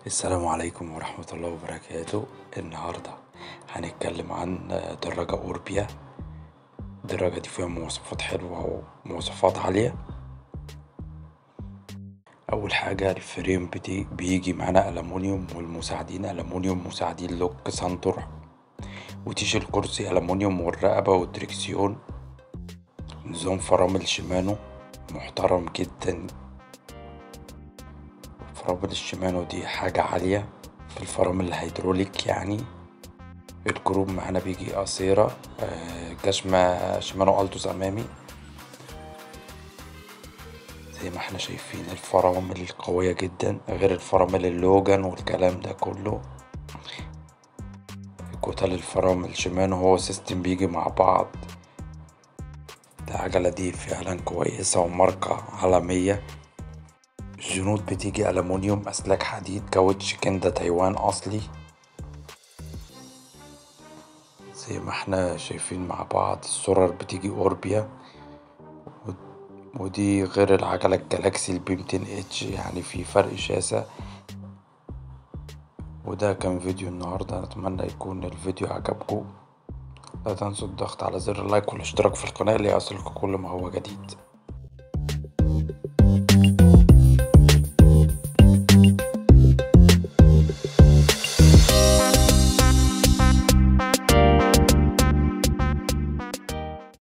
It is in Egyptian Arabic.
السلام عليكم ورحمة الله وبركاته النهاردة هنتكلم عن دراجة أوربيا الدراجة دي فيها مواصفات حلوة ومواصفات عالية أول حاجة الفريم بتي بيجي معانا ألمونيوم والمساعدين ألمونيوم مساعدين لوك سانتور وتيجي الكرسي ألمونيوم والرقبة والدركسيون نظام فرامل شيمانو محترم جدا فرامل الشيمانو دي حاجة عالية في الفرامل الهيدروليك يعني الكروب معانا بيجي قصيرة جشمة شيمانو ألتوس أمامي زي ما احنا شايفين الفرامل قوية جدا غير الفرامل اللوجان والكلام ده كله كتل الفرامل شيمانو هو سيستم بيجي مع بعض العجلة دي فعلا كويسة وماركة عالمية الجنود بتيجي ألمونيوم أسلاك حديد كاوتش كندا تايوان أصلي زي ما احنا شايفين مع بعض السرر بتيجي أوربيا ودي غير العجلة الجالاكسي البي ميتين اتش يعني في فرق شاسع وده كان فيديو النهاردة أتمنى يكون الفيديو عجبكم لا تنسوا الضغط على زر اللايك والاشتراك في القناة ليصلكم كل ما هو جديد